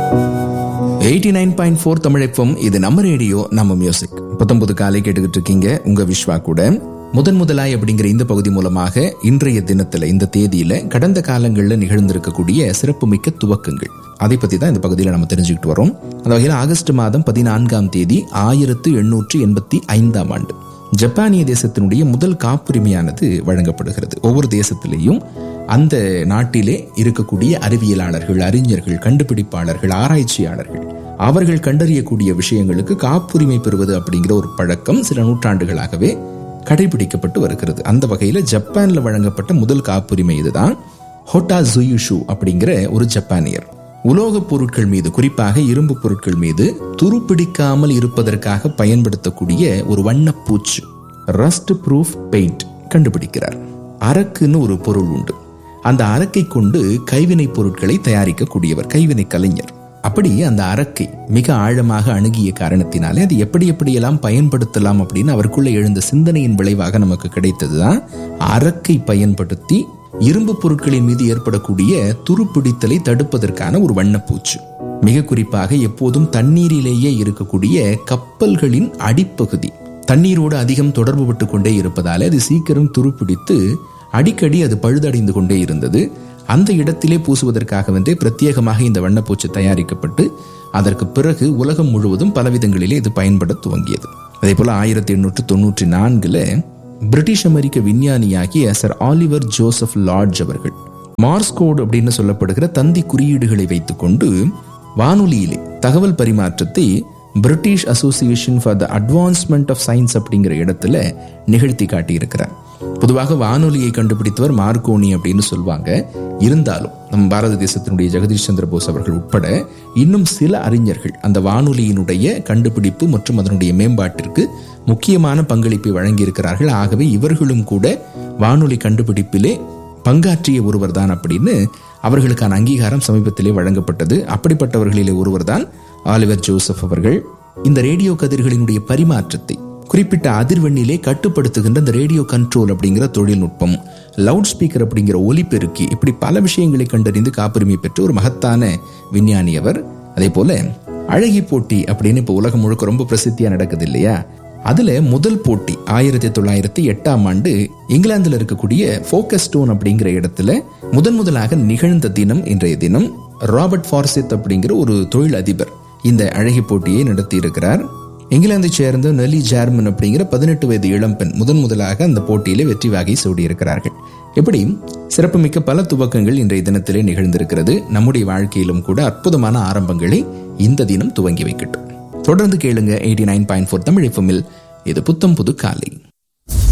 eighty nine point four தமிழப்பம் இது நம்ம ரேடியோ நம்ம மியூசிக் புத்தம்புது காலை கேட்டுக்கிட்டு இருக்கீங்க உங்க விஸ்வா கூட முதன் முதலாய் அப்படிங்கிற இந்த பகுதி மூலமாக இன்றைய தினத்துல இந்த தேதியில கடந்த காலங்களில் நிகழ்ந்திருக்கக்கூடிய சிறப்புமிக்க துவக்கங்கள் அதை பத்தி தான் இந்த பகுதியில் நம்ம தெரிஞ்சுக்கிட்டு வரோம் அந்த வகையில் ஆகஸ்ட் மாதம் பதினான்காம் தேதி ஆயிரத்து எண்ணூற்று எண்பத்தி ஐந்தாம் ஆண்டு ஜப்பானிய தேசத்தினுடைய முதல் காப்புரிமையானது வழங்கப்படுகிறது ஒவ்வொரு தேசத்திலேயும் அந்த நாட்டிலே இருக்கக்கூடிய அறிவியலாளர்கள் அறிஞர்கள் கண்டுபிடிப்பாளர்கள் ஆராய்ச்சியாளர்கள் அவர்கள் கண்டறியக்கூடிய விஷயங்களுக்கு காப்புரிமை பெறுவது அப்படிங்கிற ஒரு பழக்கம் சில நூற்றாண்டுகளாகவே கடைபிடிக்கப்பட்டு வருகிறது அந்த வகையில ஜப்பான்ல வழங்கப்பட்ட முதல் காப்புரிமை இதுதான் ஹோட்டா ஜுயுஷு அப்படிங்கிற ஒரு ஜப்பானியர் உலோகப் பொருட்கள் மீது குறிப்பாக இரும்பு பொருட்கள் மீது துருப்பிடிக்காமல் இருப்பதற்காக பயன்படுத்தக்கூடிய ஒரு வண்ணப்பூச்சு ரஸ்ட் ப்ரூஃப் பெயிண்ட் கண்டுபிடிக்கிறார் அரக்குன்னு ஒரு பொருள் உண்டு அந்த அரக்கை கொண்டு கைவினைப் பொருட்களை தயாரிக்கக்கூடியவர் கைவினை கலைஞர் அப்படி அந்த அரக்கை மிக ஆழமாக அணுகிய காரணத்தினாலே அது எப்படி எப்படியெல்லாம் பயன்படுத்தலாம் அப்படின்னு அவருக்குள்ள எழுந்த சிந்தனையின் விளைவாக நமக்கு கிடைத்ததுதான் அரக்கை பயன்படுத்தி இரும்பு பொருட்களின் மீது ஏற்படக்கூடிய துருப்பிடித்தலை தடுப்பதற்கான ஒரு வண்ணப்பூச்சு மிக குறிப்பாக எப்போதும் தண்ணீரிலேயே இருக்கக்கூடிய கப்பல்களின் அடிப்பகுதி தண்ணீரோடு அதிகம் தொடர்பு பட்டு கொண்டே இருப்பதாலே அது சீக்கிரம் துருப்பிடித்து அடிக்கடி அது பழுதடைந்து கொண்டே இருந்தது அந்த இடத்திலே பூசுவதற்காக வந்து பிரத்யேகமாக இந்த வண்ணப்பூச்சு தயாரிக்கப்பட்டு அதற்கு பிறகு உலகம் முழுவதும் பலவிதங்களிலே இது பயன்பட துவங்கியது அதே போல ஆயிரத்தி எண்ணூற்று தொண்ணூற்றி நான்குல பிரிட்டிஷ் அமெரிக்க விஞ்ஞானியாகிய சர் ஆலிவர் ஜோசப் லார்ஜ் அவர்கள் மார்ஸ் கோட் அப்படின்னு சொல்லப்படுகிற தந்தி குறியீடுகளை வைத்துக்கொண்டு வானொலியிலே தகவல் பரிமாற்றத்தை British association for the advancement of science அப்படிங்கிற இடத்துல நிகழ்த்தி காட்டியிருக்கிறார் பொதுவாக வானொலியை கண்டுபிடித்தவர் மார்க்கோனி அப்படின்னு சொல்லுவாங்க இருந்தாலும் நம் பாரத தேசத்தினுடைய ஜெகதீஷ் சந்திர போஸ் அவர்கள் உட்பட இன்னும் சில அறிஞர்கள் அந்த வானொலியினுடைய கண்டுபிடிப்பு மற்றும் அதனுடைய மேம்பாட்டிற்கு முக்கியமான பங்களிப்பை வழங்கியிருக்கிறார்கள் ஆகவே இவர்களும் கூட வானொலி கண்டுபிடிப்பிலே பங்காற்றிய ஒருவர் தான் அப்படின்னு அவர்களுக்கான அங்கீகாரம் சமீபத்திலே வழங்கப்பட்டது அப்படிப்பட்டவர்களிலே ஒருவர் தான் ஆலிவர் ஜோசப் அவர்கள் இந்த ரேடியோ கதிர்களினுடைய பரிமாற்றத்தை குறிப்பிட்ட அதிர்வெண்ணிலே கட்டுப்படுத்துகின்ற இந்த ரேடியோ கண்ட்ரோல் அப்படிங்கிற தொழில்நுட்பம் லவுட் ஸ்பீக்கர் அப்படிங்கிற ஒலிபெருக்கி இப்படி பல விஷயங்களை கண்டறிந்து காப்புரிமை பெற்ற ஒரு மகத்தான விஞ்ஞானி அவர் அதே போல அழகி போட்டி அப்படின்னு இப்போ உலகம் முழுக்க ரொம்ப பிரசித்தியா நடக்குது இல்லையா அதுல முதல் போட்டி ஆயிரத்தி தொள்ளாயிரத்தி எட்டாம் ஆண்டு இங்கிலாந்துல இருக்கக்கூடிய ஃபோக்கஸ்டோன் அப்படிங்கிற இடத்துல முதன் முதலாக நிகழ்ந்த தினம் இன்றைய தினம் ராபர்ட் ஃபார்சித் அப்படிங்கிற ஒரு தொழில் அதிபர் இந்த அழகி போட்டியை நடத்தி இருக்கிறார் இங்கிலாந்தை சேர்ந்த நெலி ஜார்மன் அப்படிங்கிற பதினெட்டு வயது இளம்பெண் முதன் முதலாக அந்த போட்டியிலே வெற்றி வாகை சூடியிருக்கிறார்கள் இப்படி சிறப்புமிக்க பல துவக்கங்கள் இன்றைய தினத்திலே நிகழ்ந்திருக்கிறது நம்முடைய வாழ்க்கையிலும் கூட அற்புதமான ஆரம்பங்களை இந்த தினம் துவங்கி வைக்கட்டும் தொடர்ந்து கேளுங்க eighty nine point four Tamil எஃப்எம்மில் இது புத்தம் புது காலை